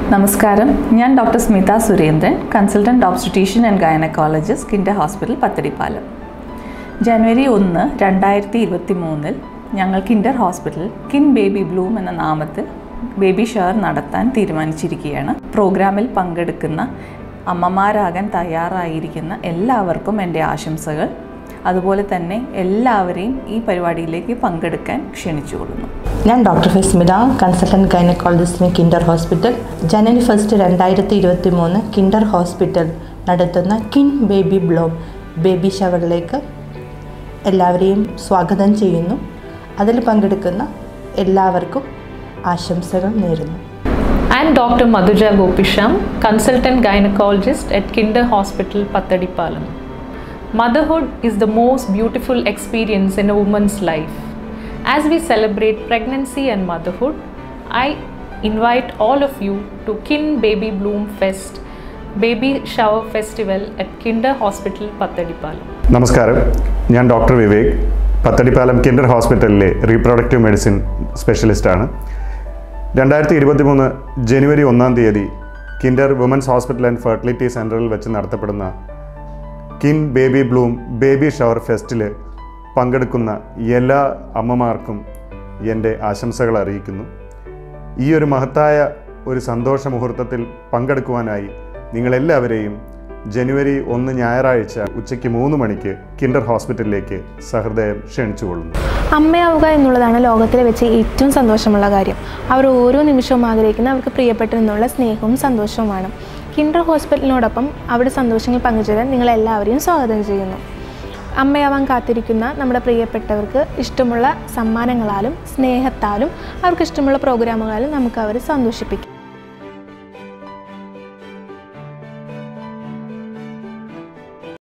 നമസ്കാരം ഞാൻ doctor Smitha Surendran consultant obstetrician and gynaecologist Kinder hospital Pathadipalam ജനുവരി ഒന്ന് രണ്ടായിരത്തി ഇരുപത്തി മൂന്നിൽ ഞങ്ങൾ Kinder hospital Kin baby bloom എന്ന നാമത്തിൽ ബേബി ഷവർ നടത്താൻ തീരുമാനിച്ചിരിക്കുകയാണ് പ്രോഗ്രാമിൽ പങ്കെടുക്കുന്ന അമ്മമാരാകാൻ തയ്യാറായിരിക്കുന്ന എല്ലാവർക്കും എൻ്റെ ആശംസകൾ അതുപോലെ തന്നെ എല്ലാവരെയും ഈ പരിപാടിയിലേക്ക് പങ്കെടുക്കാൻ ക്ഷണിച്ചുകൊള്ളുന്നു ഞാൻ ഡോക്ടർ ഫിസ്മിത കൺസൾട്ടൻറ്റ് ഗൈനക്കോളജിസ്റ്റ് കിൻഡർ ഹോസ്പിറ്റൽ ജനുവരി ഫസ്റ്റ് രണ്ടായിരത്തി ഇരുപത്തി മൂന്ന് കിൻഡർ ഹോസ്പിറ്റൽ നടത്തുന്ന കിൻ ബേബി ബ്ലോം ബേബി ഷവറിലേക്ക് എല്ലാവരെയും സ്വാഗതം ചെയ്യുന്നു അതിൽ പങ്കെടുക്കുന്ന എല്ലാവർക്കും ആശംസകൾ നേരുന്നു I'm Dr. Madhuja Gopisham, consultant gynecologist at Kinder Hospital, Pattadipalam. Motherhood is the most beautiful experience in a woman's life. As we celebrate pregnancy and motherhood, I invite all of you to Kin Baby Bloom Fest, Baby Shower Festival at Kinder Hospital, Pattadipalam. നമസ്കാരം ഞാൻ doctor Vivek Pathadipalam Kinder ഹോസ്പിറ്റലിലെ reproductive medicine സ്പെഷ്യലിസ്റ്റാണ് രണ്ടായിരത്തി ഇരുപത്തി മൂന്ന് ജനുവരി ഒന്നാം തീയതി Kinder women's hospital and fertility സെൻറ്ററിൽ വെച്ച് നടത്തപ്പെടുന്ന Kin baby bloom baby shower ഫെസ്റ്റിൽ പങ്കെടുക്കുന്ന എല്ലാ അമ്മമാർക്കും എൻ്റെ ആശംസകൾ അറിയിക്കുന്നു ഈ ഒരു മഹത്തായ ഒരു സന്തോഷ മുഹൂർത്തത്തിൽ പങ്കെടുക്കുവാനായി നിങ്ങളെല്ലാവരെയും ജനുവരി ഒന്ന് ഞായറാഴ്ച ഉച്ചയ്ക്ക് മൂന്ന് മണിക്ക് കിൻഡർ ഹോസ്പിറ്റലിലേക്ക് സഹൃദയം ക്ഷണിച്ചുകൊള്ളുന്നു അമ്മയാവുക എന്നുള്ളതാണ് ലോകത്തിലെ വെച്ച് ഏറ്റവും സന്തോഷമുള്ള കാര്യം അവർ ഓരോ നിമിഷവും ആഗ്രഹിക്കുന്ന അവർക്ക് പ്രിയപ്പെട്ട നിന്നുള്ള സ്നേഹവും സന്തോഷവുമാണ് കിൻഡർ ഹോസ്പിറ്റലിനോടൊപ്പം അവിടെ സന്തോഷങ്ങൾ പങ്കുചേരാൻ നിങ്ങളെല്ലാവരെയും സ്വാഗതം ചെയ്യുന്നു അമ്മയാവാൻ കാത്തിരിക്കുന്ന നമ്മുടെ പ്രിയപ്പെട്ടവർക്ക് ഇഷ്ടമുള്ള സമ്മാനങ്ങളാലും സ്നേഹത്താലും അവർക്ക് ഇഷ്ടമുള്ള പ്രോഗ്രാമുകളാലും നമുക്ക് അവരെ സന്തോഷിപ്പിക്കാം